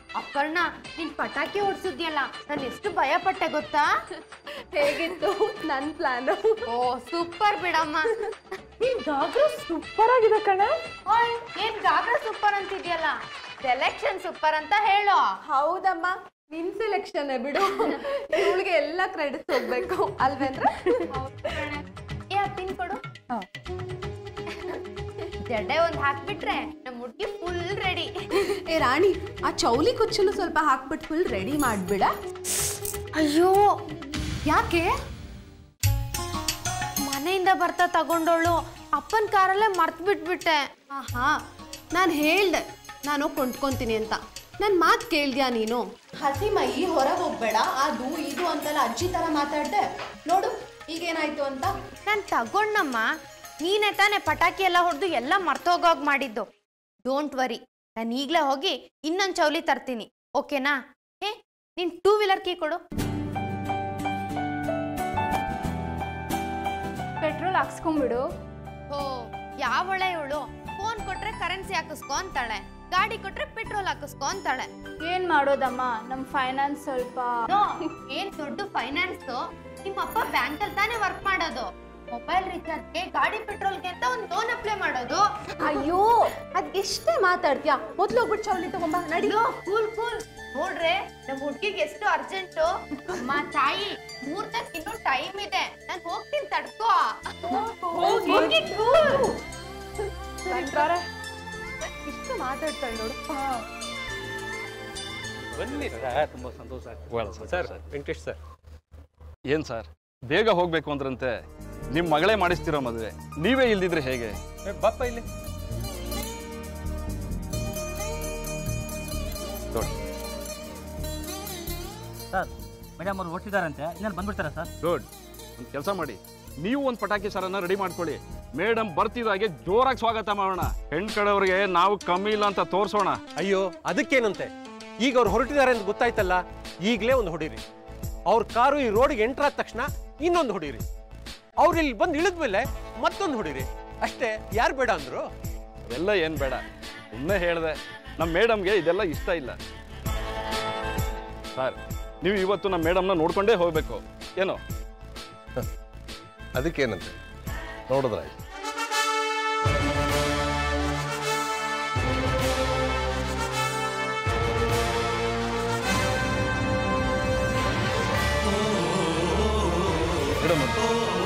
ಅಪರ್ಣ ನೀನ್ ಪಟಾಕಿ ಹೊಡ್ಸಿದ್ಯಲ್ಲ ನಾನು ಎಷ್ಟು ಭಯ ಪಟ್ಟೆ ಗೊತ್ತಾ ಹೇಗಿತ್ತು ನನ್ನ ಪ್ಲಾನು ಓ ಸೂಪರ್ ಬಿಡಮ್ಮ ನಿನ್ ಗಾಗ್ರ ಸೂಪರ್ ಆಗಿದೆ ಕಣ ಓಯ್ ಏನ್ ಗಾಬ್ರ ಸೂಪರ್ ಅಂತಿದ್ಯಲ್ಲ ಸೆಲೆಕ್ಷನ್ ಸೂಪರ್ ಅಂತ ಹೇಳು ಹೌದಮ್ಮ ನಿನ್ ಸೆಲೆಕ್ಷನ್ ಬಿಡು ಇವಳಿಗೆ ಎಲ್ಲ ಕ್ರೆಡಿಟ್ಸ್ ಹೋಗ್ಬೇಕು ಅಲ್ವೇಂದ್ರ ಏ ತಿನ್ ಕೊಡು ಜಡೆ ಒಂದ್ ಹಾಕ್ಬಿಟ್ರೆ ನಮ್ ಹುಡ್ಗಿ ಫುಲ್ ರೆಡಿ ಏ ರಾಣಿ ಆ ಚೌಲಿ ಕುಚ್ಚಲು ಸ್ವಲ್ಪ ಹಾಕ್ಬಿಟ್ಟು ಫುಲ್ ರೆಡಿ ಮಾಡ್ಬಿಡ ಅಯ್ಯೋ ಯಾಕೆ ಮನೆಯಿಂದ ಬರ್ತಾ ತಗೊಂಡೋಳು ಅಪ್ಪನ ಕಾರಲ್ಲೇ ಮರ್ತ್ ಬಿಟ್ಬಿಟ್ಟೆ ಆಹಾ ನಾನು ಹೇಳ್ದೆ ನಾನು ಕೊಂಡ್ಕೊಂತೀನಿ ಅಂತ ನನ್ನ ಮಾತು ಕೇಳ್ದ್ಯಾ ನೀನು ಹಸಿ ಮೈ ಹೊರಗೆ ಹೋಗ್ಬೇಡ ಅದು ಇದು ಅಂತೆಲ್ಲ ಅಜ್ಜಿ ಥರ ಮಾತಾಡ್ದೆ ನೋಡು ಈಗೇನಾಯ್ತು ಅಂತ ನಾನ್ ತಗೊಂಡಮ್ಮ ನೀನೇ ತಾನೇ ಪಟಾಕಿ ಎಲ್ಲ ಹೊಡೆದು ಎಲ್ಲ ಮರ್ತೋಗೋಗ್ ಮಾಡಿದ್ದು ಡೋಂಟ್ ವರಿ ನಾನು ಈಗಲೇ ಹೋಗಿ ಇನ್ನೊಂದು ಚೌಲಿ ತರ್ತೀನಿ ಓಕೆನಾ ಏ ನೀನ್ ಟೂ ವೀಲರ್ ಕೀ ಕೊಡು ಪೆಟ್ರೋಲ್ ಹಾಕ್ಸ್ಕೊಂಬಿಡು ಓ ಯಾವಳೆ ಇವಳು ಫೋನ್ ಕೊಟ್ರೆ ಕರೆನ್ಸಿ ಹಾಕಿಸ್ಕೊ ಅಂತಾಳೆ ಗಾಡಿ ಕೊಟ್ರೆ ಪೆಟ್ರೋಲ್ ಹಾಕಿಸ್ಕೊ ಅಂತಾಳೆ ಏನ್ ಮಾಡೋದಮ್ಮ ನಮ್ ಫೈನಾನ್ಸ್ ಸ್ವಲ್ಪ ನೋ, ಏನ್ ದೊಡ್ಡ ಫೈನಾನ್ಸ್ ನಿಮ್ಮ ಅಪ್ಪ ಬ್ಯಾಂಕ್ ಅಲ್ಲಿ ತಾನೇ ವರ್ಕ್ ಮಾಡೋದು ಮೊಬೈಲ್ ರಿಚಾರ್ಜ್ಗೆ ಗಾಡಿ ಪೆಟ್ರೋಲ್ಗೆ ಅಂತ ಒಂದು ಲೋನ್ ಅಪ್ಲೈ ಮಾಡೋದು ಅಯ್ಯೋ ಅದ್ ಎಷ್ಟೇ ಮಾತಾಡ್ತೀಯಾ ಮೊದ್ಲು ಹೋಗ್ಬಿಟ್ಟು ಚೌಲಿ ತಗೊಂಬ ನಡಿ ಅಯ್ಯೋ ಕೂಲ್ ಕೂಲ್ ನೋಡ್ರೆ ನಮ್ ಹುಡ್ಗಿಗೆ ಎಷ್ಟು ಅರ್ಜೆಂಟು ಅಮ್ಮ ತಾಯಿ ಮುಹೂರ್ತಕ್ಕೆ ಇನ್ನೂ ಟೈಮ್ ಇದೆ ನಾನ್ ಹೋಗ್ತೀನಿ ತಡ್ಕೋ ಹೋಗಿ cool. ಇಷ್ಟು ಮಾತಾಡ್ತಾಳೆ ನೋಡು ಬನ್ನಿ ಸರ್ ತುಂಬ ಸಂತೋಷ ಆಗ್ತದೆ ಸರ್ ವೆಂಕಟೇಶ್ ಸರ್ ಏನ್ ಸರ್ ಬೇಗ ಹೋಗ್ಬೇಕು ಅಂದ್ರಂತೆ ನಿಮ್ ಮಗಳೇ ಮಾಡಿಸ್ತಿರೋ ಮದುವೆ ನೀವೇ ಇಲ್ದಿದ್ರೆ ಹೇಗೆ ಏ, ಬಾಪ್ಪ ಇಲ್ಲಿ ನೋಡಿ ಸರ್ ಮೇಡಮ್ ಅವ್ರು ಹೊಟ್ಟಿದಾರಂತೆ ಇನ್ನೇನು ಬಂದ್ಬಿಡ್ತಾರಾ ಸರ್ ಗುಡ್ ಒಂದು ಕೆಲಸ ಮಾಡಿ ನೀವು ಒಂದು ಪಟಾಕಿ ಸರನ್ನ ರೆಡಿ ಮಾಡ್ಕೊಳ್ಳಿ ಮೇಡಮ್ ಬರ್ತಿದಾಗೆ ಜೋರಾಗಿ ಸ್ವಾಗತ ಮಾಡೋಣ ಹೆಣ್ ಕಡೆಯವ್ರಿಗೆ ನಾವು ಕಮ್ಮಿ ಇಲ್ಲ ಅಂತ ತೋರ್ಸೋಣ ಅಯ್ಯೋ ಅದಕ್ಕೇನಂತೆ ಈಗ ಅವ್ರು ಹೊರಟಿದ್ದಾರೆ ಅಂತ ಗೊತ್ತಾಯ್ತಲ್ಲ ಈಗಲೇ ಒಂದು ಹೊಡೀರಿ ಅವ್ರ ಕಾರು ಈ ರೋಡ್ಗೆ ಎಂಟ್ರ್ ಆದ ತಕ್ಷಣ ಇನ್ನೊಂದು ಹೊಡೀರಿ ಅವ್ರು ಇಲ್ಲಿ ಬಂದು ಇಳಿದ್ಮೇಲೆ ಮತ್ತೊಂದು ಹೊಡೀರಿ ಅಷ್ಟೇ ಯಾರು ಬೇಡ ಅಂದ್ರು ಎಲ್ಲ ಏನ್ ಬೇಡ ಸುಮ್ಮನೆ ಹೇಳ್ದೆ ನಮ್ಮ ಮೇಡಮ್ಗೆ ಇದೆಲ್ಲ ಇಷ್ಟ ಇಲ್ಲ ಸರ್ ನೀವು ಇವತ್ತು ನಮ್ಮ ಮೇಡಮ್ನ ನೋಡ್ಕೊಂಡೇ ಹೋಗ್ಬೇಕು ಏನೋ ಅದಕ್ಕೇನಂತೆ ನೋಡಿದ್ರಾಯ್ತು ಮೇಡಮ್